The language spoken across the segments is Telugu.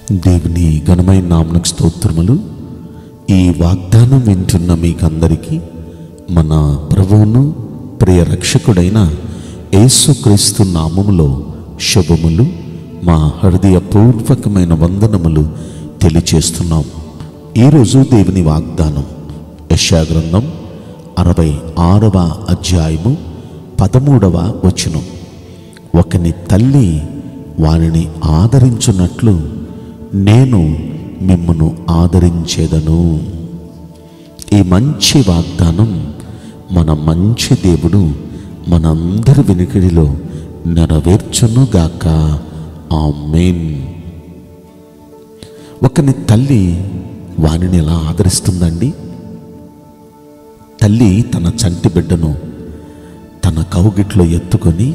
దేవుని ఘనమైన నామనకు స్తోత్రములు ఈ వాగ్దానం వింటున్న మీకందరికీ మన ప్రభువును ప్రియ రక్షకుడైన యేసుక్రీస్తు నామములో శుభములు మా హృదయపూర్వకమైన వందనములు తెలియచేస్తున్నాం ఈరోజు దేవుని వాగ్దానం యశాగ్రంథం అరవై ఆరవ అధ్యాయము పదమూడవ వచనం ఒకని తల్లి వారిని ఆదరించున్నట్లు నేను మిమ్మను ఆదరించేదను ఈ మంచి వాగ్దానం మన మంచి దేవుడు మనందరి వెనుకడిలో నెరవేర్చునుగాక ఆమేన్ ఒకని తల్లి వానిని ఎలా ఆదరిస్తుందండి తల్లి తన చంటి బిడ్డను తన కౌగిట్లో ఎత్తుకొని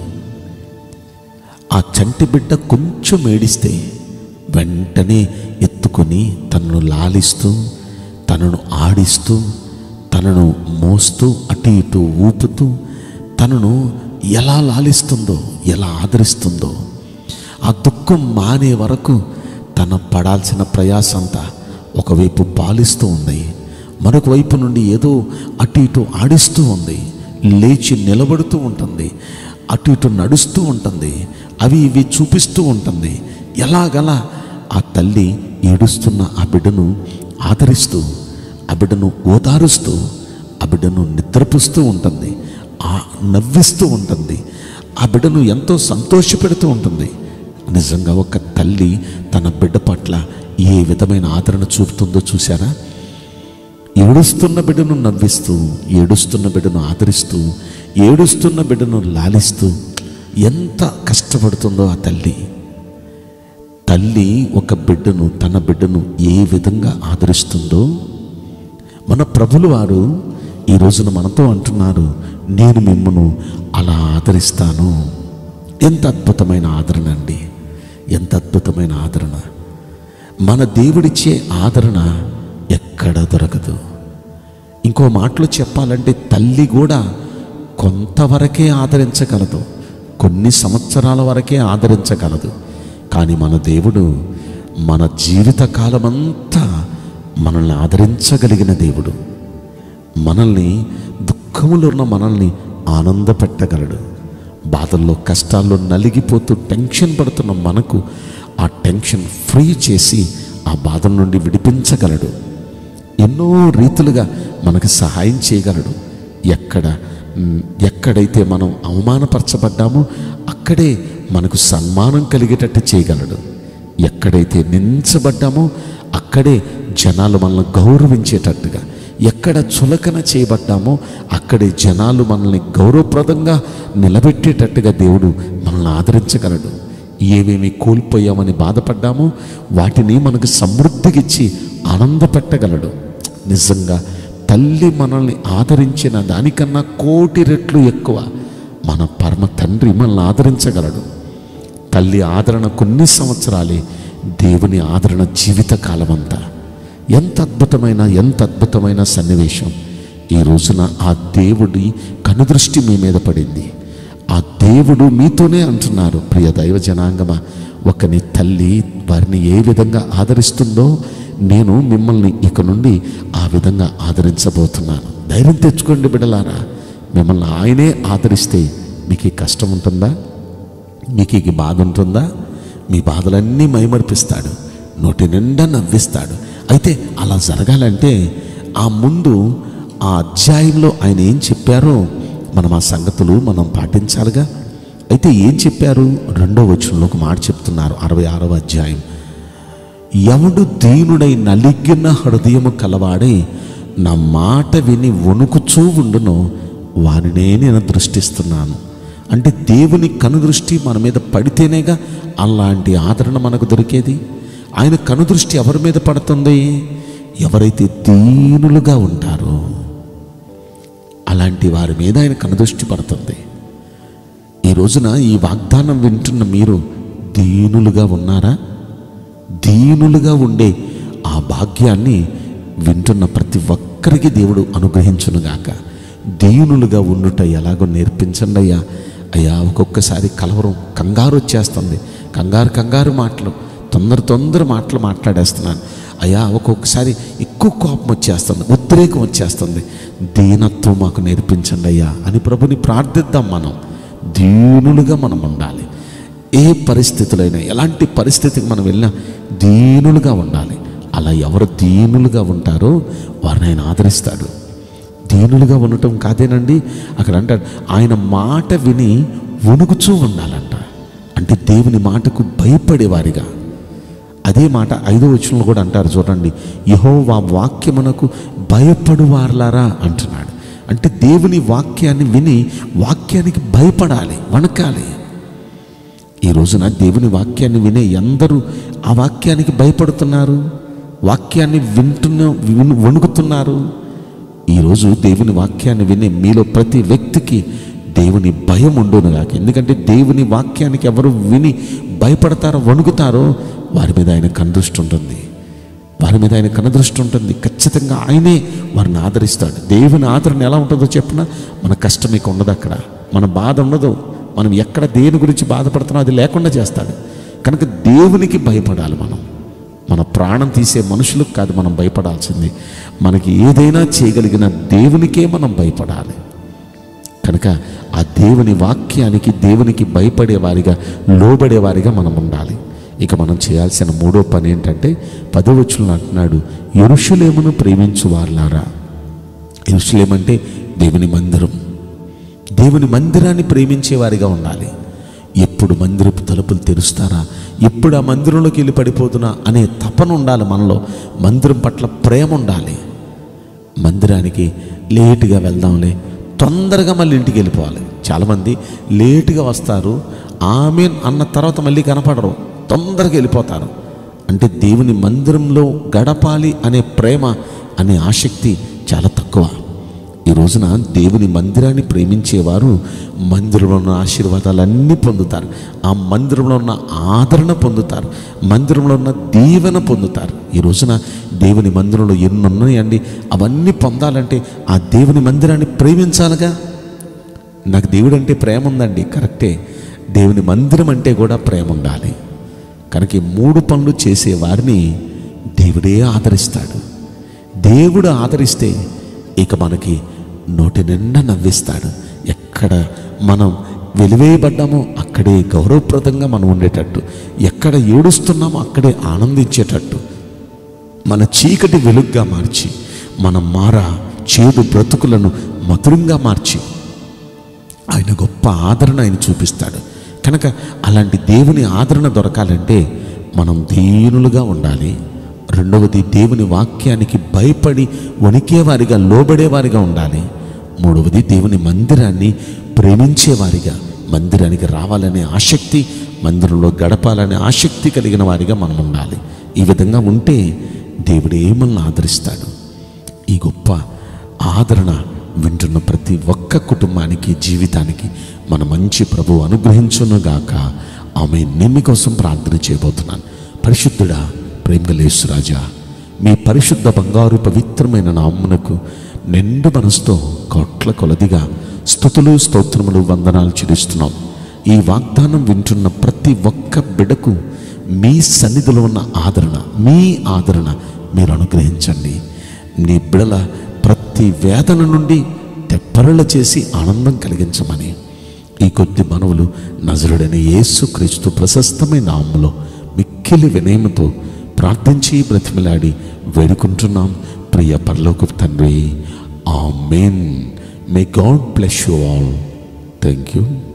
ఆ చంటి బిడ్డ కొంచెం ఏడిస్తే వెంటనే ఎత్తుకొని తనను లాలిస్తూ తనను ఆడిస్తూ తనను మోస్తూ అటు ఇటు ఊపుతూ తనను ఎలా లాలిస్తుందో ఎలా ఆదరిస్తుందో ఆ దుఃఖం మానే వరకు తన పడాల్సిన ప్రయాసంతా ఒకవైపు పాలిస్తూ ఉంది మరొక వైపు నుండి ఏదో అటు ఇటు ఆడిస్తూ ఉంది లేచి నిలబడుతూ ఉంటుంది అటు ఇటు నడుస్తూ ఉంటుంది అవి ఇవి చూపిస్తూ ఉంటుంది ఎలాగలా ఆ తల్లి ఏడుస్తున్న ఆ బిడ్డను ఆదరిస్తూ ఆ బిడ్డను ఓదారుస్తూ ఆ బిడ్డను నిద్రపుస్తూ ఉంటుంది ఆ నవ్విస్తూ ఉంటుంది ఆ బిడ్డను ఎంతో సంతోషపెడుతూ ఉంటుంది నిజంగా ఒక తల్లి తన బిడ్డ పట్ల ఏ విధమైన ఆదరణ చూపుతుందో చూసారా ఏడుస్తున్న బిడ్డను నవ్విస్తూ ఏడుస్తున్న బిడ్డను ఆదరిస్తూ ఏడుస్తున్న బిడ్డను లాలిస్తూ ఎంత కష్టపడుతుందో ఆ తల్లి తల్లి ఒక బిడ్డను తన బిడ్డను ఏ విధంగా ఆదరిస్తుందో మన ప్రభులు వారు ఈ రోజున మనతో అంటున్నారు నేను మిమ్మను అలా ఆదరిస్తాను ఎంత అద్భుతమైన ఆదరణ అండి ఎంత అద్భుతమైన ఆదరణ మన దేవుడిచ్చే ఆదరణ ఎక్కడ దొరకదు ఇంకో మాటలో చెప్పాలంటే తల్లి కూడా కొంతవరకే ఆదరించగలదు కొన్ని సంవత్సరాల వరకే ఆదరించగలదు కానీ మన దేవుడు మన జీవిత కాలమంతా మనల్ని ఆదరించగలిగిన దేవుడు మనల్ని దుఃఖములో ఉన్న మనల్ని ఆనందపెట్టగలడు బాధల్లో కష్టాల్లో నలిగిపోతూ టెన్షన్ పడుతున్న మనకు ఆ టెన్షన్ ఫ్రీ చేసి ఆ బాధ నుండి విడిపించగలడు ఎన్నో రీతులుగా మనకు సహాయం చేయగలడు ఎక్కడ మ్, ఎక్కడైతే మనం అవమానపరచబడ్డామో అక్కడే మనకు సన్మానం కలిగేటట్టు చేయగలడు ఎక్కడైతే నించబడ్డామో అక్కడే జనాలు మనల్ని గౌరవించేటట్టుగా ఎక్కడ చులకన చేయబడ్డామో అక్కడే జనాలు మనల్ని గౌరవప్రదంగా నిలబెట్టేటట్టుగా దేవుడు మనల్ని ఆదరించగలడు ఏమేమి కోల్పోయామని బాధపడ్డామో వాటిని మనకు సమృద్ధిగిచ్చి ఆనందపెట్టగలడు నిజంగా తల్లి మనల్ని ఆదరించిన దానికన్నా కోటి రెట్లు ఎక్కువ మన పరమ తండ్రి మనల్ని ఆదరించగలడు తల్లి ఆదరణ కొన్ని సంవత్సరాలే దేవుని ఆదరణ జీవితకాలం అంతా ఎంత అద్భుతమైన ఎంత అద్భుతమైన సన్నివేశం ఈ రోజున ఆ దేవుడి కనుదృష్టి మీ మీద పడింది ఆ దేవుడు మీతోనే అంటున్నారు ప్రియ దైవ జనాంగమా ఒకని తల్లి వారిని ఏ విధంగా ఆదరిస్తుందో నేను మిమ్మల్ని ఇక నుండి ఆ విధంగా ఆదరించబోతున్నాను ధైర్యం తెచ్చుకోండి బిడలారా మిమ్మల్ని ఆయనే ఆదరిస్తే మీకు ఈ కష్టం ఉంటుందా మీకు ఈ బాధ ఉంటుందా మీ బాధలన్నీ మైమర్పిస్తాడు నోటి నిండా నవ్విస్తాడు అయితే అలా జరగాలంటే ఆ ముందు ఆ అధ్యాయంలో ఆయన ఏం చెప్పారో మనం ఆ సంగతులు మనం పాటించాలిగా అయితే ఏం చెప్పారు రెండో వచనంలో ఒక మాట చెప్తున్నారు అరవై ఆరవ అధ్యాయం ఎవడు దీనుడై నలిగిన హృదయము కలవాడై నా మాట విని వణుకుచూ ఉండునో వారినే నేను దృష్టిస్తున్నాను అంటే దేవుని కనుదృష్టి మన మీద పడితేనేగా అలాంటి ఆదరణ మనకు దొరికేది ఆయన కనుదృష్టి ఎవరి మీద పడుతుంది ఎవరైతే దీనులుగా ఉంటారో అలాంటి వారి మీద ఆయన కనుదృష్టి పడుతుంది ఈ రోజున ఈ వాగ్దానం వింటున్న మీరు దీనులుగా ఉన్నారా దీనులుగా ఉండే ఆ భాగ్యాన్ని వింటున్న ప్రతి ఒక్కరికి దేవుడు అనుగ్రహించునుగాక దీనులుగా ఉండుట ఎలాగో నేర్పించండి అయ్యా అయ్యా ఒక్కొక్కసారి కలవరం కంగారు వచ్చేస్తుంది కంగారు కంగారు మాటలు తొందర తొందర మాటలు మాట్లాడేస్తున్నాను అయ్యా ఒక్కొక్కసారి ఎక్కువ కోపం వచ్చేస్తుంది ఉద్రేకం వచ్చేస్తుంది దీనత్వం మాకు నేర్పించండి అయ్యా అని ప్రభుని ప్రార్థిద్దాం మనం దీనులుగా మనం ఉండాలి ఏ పరిస్థితులైనా ఎలాంటి పరిస్థితికి మనం వెళ్ళినా దీనులుగా ఉండాలి అలా ఎవరు దీనులుగా ఉంటారో వారిని ఆయన ఆదరిస్తాడు దీనులుగా ఉండటం కాదేనండి అక్కడ అంటాడు ఆయన మాట విని వణుకుచూ ఉండాలంట అంటే దేవుని మాటకు భయపడేవారిగా అదే మాట ఐదో వచనంలో కూడా అంటారు చూడండి యహోవా వాక్యమునకు భయపడువార్లారా అంటున్నాడు అంటే దేవుని వాక్యాన్ని విని వాక్యానికి భయపడాలి వణకాలి ఈ రోజున దేవుని వాక్యాన్ని వినే ఎందరూ ఆ వాక్యానికి భయపడుతున్నారు వాక్యాన్ని వింటున్న విను- వణుకుతున్నారు ఈరోజు దేవుని వాక్యాన్ని వినే మీలో ప్రతి వ్యక్తికి దేవుని భయం ఉండునుగాక ఎందుకంటే దేవుని వాక్యానికి ఎవరు విని భయపడతారో వణుకుతారో వారి మీద ఆయన కనుదృష్టి ఉంటుంది వారి మీద ఆయన కనుదృష్టి ఉంటుంది ఖచ్చితంగా ఆయనే వారిని ఆదరిస్తాడు దేవుని ఆదరణ ఎలా ఉంటుందో చెప్పిన మన కష్టం మీకు ఉండదు అక్కడ మన బాధ ఉండదు మనం ఎక్కడ దేని గురించి బాధపడుతున్నామో అది లేకుండా చేస్తాడు కనుక దేవునికి భయపడాలి మనం మన ప్రాణం తీసే మనుషులకు కాదు మనం భయపడాల్సింది మనకి ఏదైనా చేయగలిగిన దేవునికే మనం భయపడాలి కనుక ఆ దేవుని వాక్యానికి దేవునికి భయపడే వారిగా లోబడే వారిగా మనం ఉండాలి ఇక మనం చేయాల్సిన మూడో పని ఏంటంటే పదవచ్చులను అంటున్నాడు ఎరుషులేమును ప్రేమించు వారులారా ఎరుషులేమంటే దేవుని మందిరం దేవుని మందిరాన్ని ప్రేమించే వారిగా ఉండాలి ఎప్పుడు మందిరపు తలుపులు తెరుస్తారా ఎప్పుడు ఆ మందిరంలోకి వెళ్ళి పడిపోతున్నా అనే తపన ఉండాలి మనలో మందిరం పట్ల ప్రేమ ఉండాలి మందిరానికి లేటుగా వెళ్దాంలే తొందరగా మళ్ళీ ఇంటికి వెళ్ళిపోవాలి చాలామంది లేటుగా వస్తారు ఆమె అన్న తర్వాత మళ్ళీ కనపడరు తొందరగా వెళ్ళిపోతారు అంటే దేవుని మందిరంలో గడపాలి అనే ప్రేమ అనే ఆసక్తి చాలా తక్కువ ఈ రోజున దేవుని మందిరాన్ని ప్రేమించేవారు మందిరంలో ఉన్న ఆశీర్వాదాలన్నీ పొందుతారు ఆ మందిరంలో ఉన్న ఆదరణ పొందుతారు మందిరంలో ఉన్న దీవెన పొందుతారు ఈ రోజున దేవుని మందిరంలో ఎన్ని ఉన్నాయండి అవన్నీ పొందాలంటే ఆ దేవుని మందిరాన్ని ప్రేమించాలిగా నాకు దేవుడు అంటే ప్రేమ ఉందండి కరెక్టే దేవుని మందిరం అంటే కూడా ప్రేమ ఉండాలి కనుక ఈ మూడు పనులు చేసే వారిని దేవుడే ఆదరిస్తాడు దేవుడు ఆదరిస్తే ఇక మనకి నోటి నిండా నవ్విస్తాడు ఎక్కడ మనం వెలివేయబడ్డామో అక్కడే గౌరవప్రదంగా మనం ఉండేటట్టు ఎక్కడ ఏడుస్తున్నామో అక్కడే ఆనందించేటట్టు మన చీకటి వెలుగ్గా మార్చి మన మార చేదు బ్రతుకులను మధురంగా మార్చి ఆయన గొప్ప ఆదరణ ఆయన చూపిస్తాడు కనుక అలాంటి దేవుని ఆదరణ దొరకాలంటే మనం దీనులుగా ఉండాలి రెండవది దేవుని వాక్యానికి భయపడి వణికేవారిగా లోబడేవారిగా ఉండాలి మూడవది దేవుని మందిరాన్ని ప్రేమించేవారిగా మందిరానికి రావాలనే ఆసక్తి మందిరంలో గడపాలనే ఆసక్తి కలిగిన వారిగా మనం ఉండాలి ఈ విధంగా ఉంటే దేవుడే మనల్ని ఆదరిస్తాడు ఈ గొప్ప ఆదరణ వింటున్న ప్రతి ఒక్క కుటుంబానికి జీవితానికి మన మంచి ప్రభు అనుగ్రహించునుగాక ఆమె నిమ్మి కోసం ప్రార్థన చేయబోతున్నాను పరిశుద్ధుడా ప్రేమగలేసు రాజా మీ పరిశుద్ధ బంగారు పవిత్రమైన నామ్మునకు నిండు మనసుతో కోట్ల కొలదిగా స్థుతులు స్తోత్రములు వందనాలు చెల్లిస్తున్నాం ఈ వాగ్దానం వింటున్న ప్రతి ఒక్క బిడకు మీ సన్నిధిలో ఉన్న ఆదరణ మీ ఆదరణ మీరు అనుగ్రహించండి నీ బిడల ప్రతి వేదన నుండి తెప్పరల చేసి ఆనందం కలిగించమని ఈ కొద్ది మనవులు నజరుడైన యేసు క్రీస్తు ప్రశస్తమైన నామములో మిక్కిలి వినయముతో ప్రార్థించి బ్రతిమలాడి వేడుకుంటున్నాం ప్రియ పరలోక తండ్రి amen may God bless you all thank you